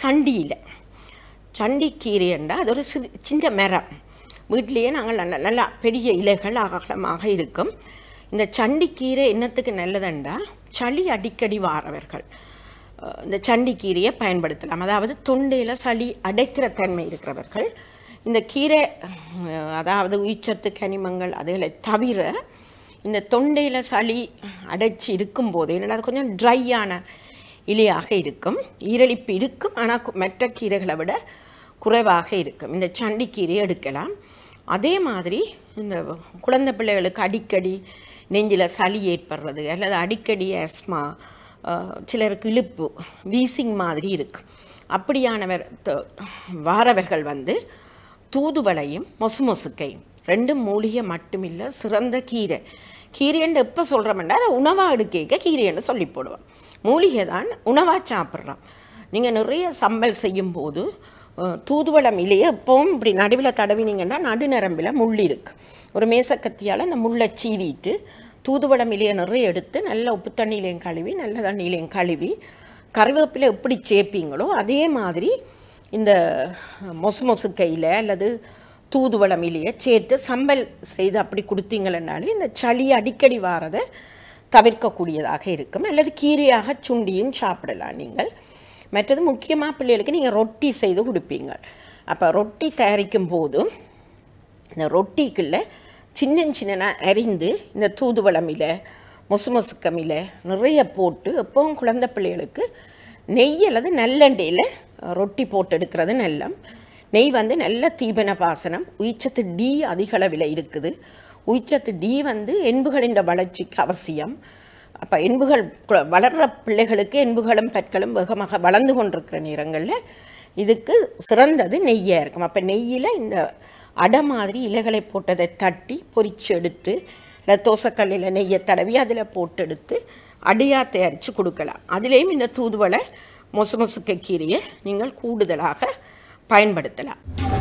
சண்டியில் சண்டிக்கீரைண்டா அது ஒரு சிறு சின்ன மரம் வீட்டிலேயே நாங்கள் நல்ல நல்லா பெரிய இலைகள் அகலமாக இருக்கும் இந்த சண்டிக்கீரை என்னத்துக்கு நல்லதுண்டா சளி அடிக்கடி வாரவர்கள் அஹ், இந்த சண்டிக்கீரையை பயன்படுத்தலாம் அதாவது தொண்டையில் சளி அடைக்கிற தன்மை இருக்கிறவர்கள் இந்த கீரை அஹ், அதாவது உயிர்ச்சத்து கனிமங்கள் அதுகளை தவிர இந்த தொண்டையில் சளி அடைச்சி இருக்கும்போது என்னடா அது கொஞ்சம் ட்ரையான இலையாக இருக்கும் ஈரலிப்பு இருக்கும் ஆனால் கு- மற்ற கீரைகளை விட குறைவாக இருக்கும் இந்த சண்டிக்கீரையை எடுக்கலாம் அதே மாதிரி இந்த குழந்தை பிள்ளைகளுக்கு அடிக்கடி நெஞ்சில் சளி ஏற்படுறது அல்லது அடிக்கடி ஆஸ்மா சிலருக்கு இழுப்பு வீசிங் மாதிரி இருக்கு அப்படியானவர் த- வாரவர்கள் வந்து தூதுவளையும் மொசு மொசுக்கையும் ரெண்டும் மூலிகை மட்டுமில்லை சிறந்த கீரை கீரைன்னு எப்போ சொல்கிறோம்னா அதை உணவாக எடுக்க கீரைன்னு சொல்லி போடுவோம் மூலிகை தான் உணவாக சாப்பிட்றோம் நீங்கள் நிறைய சம்பல் செய்யும்போது அஹ், தூதுவளம் இலையை எப்பவும் இப்படி நடுவில் தடவினீங்கன்னா நடுநரம்பில் முள் இருக்கு ஒரு மேசக்கத்தியால் அந்த முள்ளை சீவிட்டு தூதுவளம் இலையை நிறைய எடுத்து நல்ல உப்பு தண்ணியிலையும் கழுவி நல்ல தண்ணியிலையும் கழுவி கருவேப்பிலை எப்படி சேர்ப்பீங்களோ அதே மாதிரி இந்த மொசு மொசு கையில் அல்லது தூதுவளம் இலையை சேர்த்து சம்பல் செய்து அப்படி கொடுத்தீங்களன்னாலே இந்த சளி அடிக்கடி வாரதை தவிர்க்கக்கூடியதாக இருக்கும் அல்லது கீரையாக சுண்டியும் சாப்பிடலாம் நீங்கள் மற்றது முக்கியமாக பிள்ளைகளுக்கு நீங்கள் ரொட்டி செய்து கொடுப்பீங்க அப்போ ரொட்டி தயாரிக்கும் போது இந்த ரொட்டிக்குள்ள சின்ன சின்ன அரிந்து இந்த தூதுவளமில மொசு மொசுக்கமில நிறைய போட்டு எப்பவும் குழந்தை பிள்ளைகளுக்கு நெய் அல்லது நல்லெண்ணெயில் ரொட்டி போட்டு எடுக்கிறது நல்லம் நெய் வந்து நல்ல தீபன பாசனம் உயிச்சத்து டி அதிக அளவில் இருக்குது உயிச்சத்து டி வந்து எண்புகளின் வளர்ச்சிக்கு அவசியம் அப்போ எண்புகள் கு- வளர்ற பிள்ளைகளுக்கு எண்புகளும் பற்களும் வேகமாக வளர்ந்து கொண்டிருக்கிற நேரங்களில் இதுக்கு சிறந்தது நெய்யாக இருக்கும் அப்போ நெய்யில் இந்த அடை மாதிரி இலைகளை போட்டதை தட்டி பொரிச்சு எடுத்து இல்லை தோசைக்கல்லில் நெய்யை தடவி அதில் போட்டு எடுத்து அடையாக தயாரித்து கொடுக்கலாம் அதுலேயும் இந்த தூதுவளை மொசு மொசுக்க கீரையை நீங்கள் கூடுதலாக பயன்படுத்தலாம்